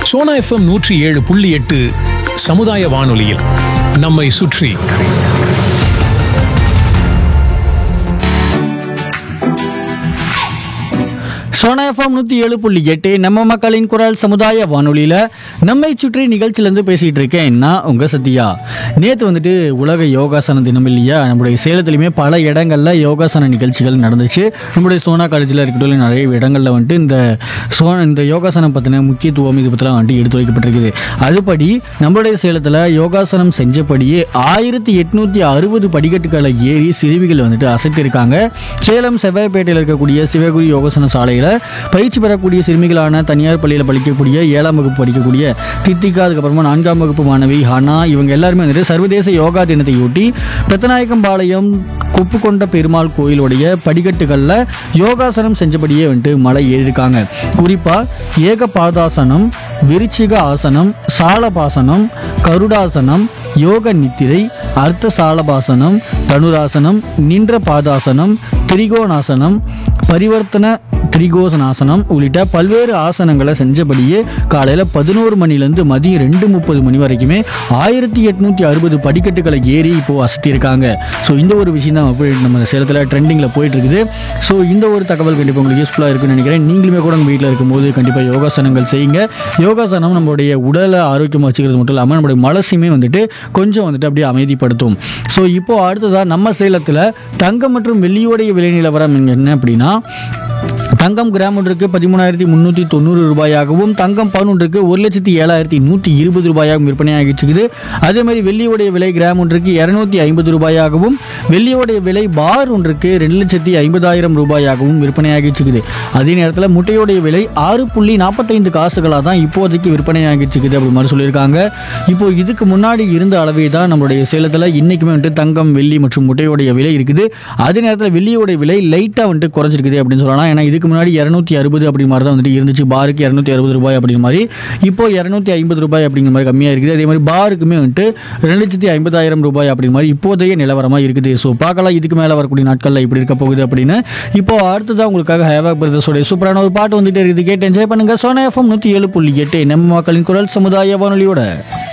Sona FM நூற்றி ஏழு புள்ளி எட்டு சமுதாய வானொலியில் நம்மை சுற்றி சோனா எஃப்எம் நூற்றி ஏழு புள்ளி எட்டு நம்ம மக்களின் குரல் சமுதாய வானொலியில் நம்மை சுற்றி நிகழ்ச்சியிலேருந்து பேசிகிட்டு இருக்கேன் நான் உங்கள் சத்யா நேற்று வந்துட்டு உலக யோகாசன தினம் இல்லையா நம்முடைய சேலத்துலையுமே பல இடங்களில் யோகாசன நிகழ்ச்சிகள் நடந்துச்சு நம்முடைய சோனா காலேஜில் இருக்கட்டும் நிறைய இடங்களில் வந்துட்டு இந்த சோ இந்த யோகாசனம் பற்றின முக்கியத்துவம் இது பற்றிலாம் வந்துட்டு எடுத்து வைக்கப்பட்டிருக்குது அதுபடி நம்மளுடைய சேலத்தில் யோகாசனம் செஞ்சபடியே ஆயிரத்தி எட்நூற்றி அறுபது படிக்கட்டுகளை ஏறி சிறுமிகள் வந்துட்டு அசைத்திருக்காங்க சேலம் செவ்வாய்ப்பேட்டையில் இருக்கக்கூடிய சிவகுரு யோகாசன சாலையில் பயிற்சி பெறக்கூடிய சிறுமிகளான தனியார் பள்ளியில் படிக்கக்கூடிய ஏழாம் வகுப்பு படிக்கக்கூடிய தித்திகா அதுக்கப்புறமா நான்காம் வகுப்பு மாணவி ஹனா இவங்க எல்லாருமே வந்துட்டு சர்வதேச யோகா தினத்தையொட்டி பெத்தநாயக்கம்பாளையம் கொப்புக்கொண்ட பெருமாள் கோயிலுடைய படிக்கட்டுகளில் யோகாசனம் செஞ்சபடியே வந்துட்டு மலை ஏறியிருக்காங்க குறிப்பாக ஏகபாதாசனம் விருச்சிக ஆசனம் சாலபாசனம் கருடாசனம் யோக நித்திரை அர்த்த சாலபாசனம் தனுராசனம் நின்ற பாதாசனம் திரிகோணாசனம் பரிவர்த்தன திரிகோசனாசனம் உள்ளிட்ட பல்வேறு ஆசனங்களை செஞ்சபடியே காலையில் பதினோரு மணிலேருந்து மதியம் ரெண்டு முப்பது மணி வரைக்குமே ஆயிரத்தி எட்நூற்றி அறுபது படிக்கட்டுகளை ஏறி இப்போது அசத்தியிருக்காங்க ஸோ இந்த ஒரு விஷயம் தான் போய் நம்ம சேலத்தில் ட்ரெண்டிங்கில் போயிட்டு இருக்குது ஸோ இந்த ஒரு தகவல் கண்டிப்பாக உங்களுக்கு யூஸ்ஃபுல்லாக இருக்குன்னு நினைக்கிறேன் நீங்களுமே கூட உங்கள் வீட்டில் இருக்கும்போது கண்டிப்பாக யோகாசனங்கள் செய்யுங்க யோகாசனம் நம்மளுடைய உடலை ஆரோக்கியமாக வச்சுக்கிறது மட்டும் இல்லாமல் நம்மளுடைய மனசையுமே வந்துட்டு கொஞ்சம் வந்துட்டு அப்படியே அமைதிப்படுத்தும் ஸோ இப்போ அடுத்ததாக நம்ம சேலத்தில் தங்கம் மற்றும் வெள்ளியோடைய விலை நிலவரம் என்ன அப்படின்னா தங்கம் கிராம் ஒன்றுக்கு பதிமூணாயிரத்தி முந்நூற்றி தொண்ணூறு ரூபாயாகவும் தங்கம் பவுன் ஒன்றுக்கு ஒரு லட்சத்தி ஏழாயிரத்தி நூற்றி இருபது ரூபாயாகவும் விற்பனையாகிட்டு இருக்குது அதே மாதிரி வெள்ளியோடைய விலை கிராம் ஒன்றுக்கு இரநூத்தி ஐம்பது ரூபாயாகவும் வெள்ளியோடைய விலை பார் ஒன்றுக்கு ரெண்டு லட்சத்தி ஐம்பதாயிரம் ரூபாயாகவும் விற்பனையாகிட்டு இருக்குது அதே நேரத்தில் முட்டையோடைய விலை ஆறு புள்ளி நாற்பத்தைந்து காசுகளாக தான் இப்போதைக்கு விற்பனையாகிட்டு இருக்குது அப்படி மாதிரி சொல்லியிருக்காங்க இப்போ இதுக்கு முன்னாடி இருந்த அளவே தான் நம்மளுடைய சேலத்தில் இன்றைக்குமே வந்துட்டு தங்கம் வெள்ளி மற்றும் முட்டையோடைய விலை இருக்குது அதே நேரத்தில் வெள்ளியோடைய விலை லைட்டாக வந்துட்டு குறைஞ்சிருக்குது அப்படின்னு சொல்லலாம் ஏன்னா இதுக்கு முன்னாடி இரநூத்தி அறுபது அப்படி மாதிரி தான் வந்துட்டு இருந்துச்சு பாருக்கு இரநூத்தி அறுபது ரூபாய் அப்படிங்கிற மாதிரி இப்போ இரநூத்தி ஐம்பது ரூபாய் அப்படிங்கிற மாதிரி கம்மியாக இருக்குது அதே மாதிரி பாருக்குமே வந்துட்டு ரெண்டு லட்சத்தி ஐம்பதாயிரம் ரூபாய் அப்படிங்கிற மாதிரி இப்போதைய நிலவரமாக இருக்குது ஸோ பார்க்கலாம் இதுக்கு மேலே வரக்கூடிய நாட்களில் இப்படி இருக்க போகுது அப்படின்னு இப்போ அடுத்ததான் உங்களுக்காக ஹேவா பிரதர்ஸோட சூப்பரான ஒரு பாட்டு வந்துட்டு இருக்குது கேட்டு என்ஜாய் பண்ணுங்க சோனா எஃப்எம் நூற்றி ஏழு புள்ளி எட்டு நம்ம மக்களின் குரல் சமுதாய வானொலியோட